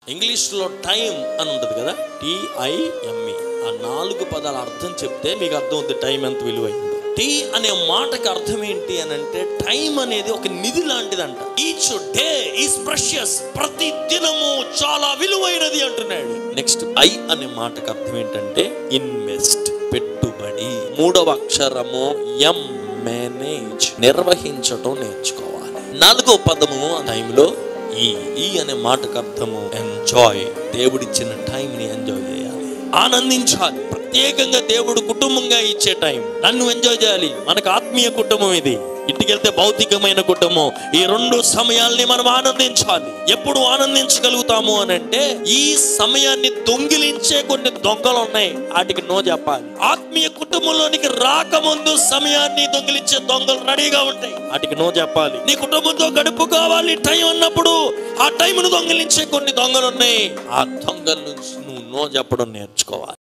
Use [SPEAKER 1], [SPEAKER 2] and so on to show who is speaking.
[SPEAKER 1] ఇంగ్లీష్లో టైం అని ఉంటుంది కదా టిఐఎంఈ ఆ నాలుగు పదాల అర్థం చెప్తే మీకు అర్థం అవుతుంది టైం ఎంత విలువైందో టీ అనే మాటకి అర్థం ఏంటి అని అంటే టైం అనేది ఒక నిధి లాంటిదంట ఈచ్ డే ఈస్ ప్రెషియస్ ప్రతి దినము చాలా విలువైనది అంటున్నాడు నెక్స్ట్ ఐ అనే మాటకి అర్థం ఏంటంటే ఇన్వెస్ట్ పెట్టుబడి మూడవ అక్షరము ఎం మేనేజ్ నిర్వహించటం నేర్చుకోవాలి నాలుగో పదము ఆ టైంలో ఈ ఈ అనే మాటకు అర్థము ఎంజాయ్ దేవుడిచ్చిన టైంని ఎంజాయ్ చేయాలి ఆనందించాలి ప్రత్యేకంగా దేవుడు కుటుంబంగా ఇచ్చే టైం నన్ను ఎంజాయ్ చేయాలి మనకు ఆత్మీయ కుటుంబం ఇది ఇంటికి వెళ్తే భౌతికమైన కుటుంబం ఈ రెండు సమయాల్ని మనం ఆనందించాలి ఎప్పుడు ఆనందించగలుగుతాము అని అంటే ఈ సమయాన్ని దొంగిలించే కొన్ని దొంగలు ఉన్నాయి వాటికి నో చెప్పాలి ఆత్మీయ కుటుంబంలోనికి రాకముందు సమయాన్ని దొంగిలించే దొంగలు రెడీగా ఉంటాయి వాటికి నో చెప్పాలి నీ కుటుంబంతో గడుపుకోవాలి టైం అన్నప్పుడు ఆ టైంను దొంగిలించే కొన్ని దొంగలు ఉన్నాయి ఆ దొంగల నుంచి నువ్వు నో చెప్పడం నేర్చుకోవాలి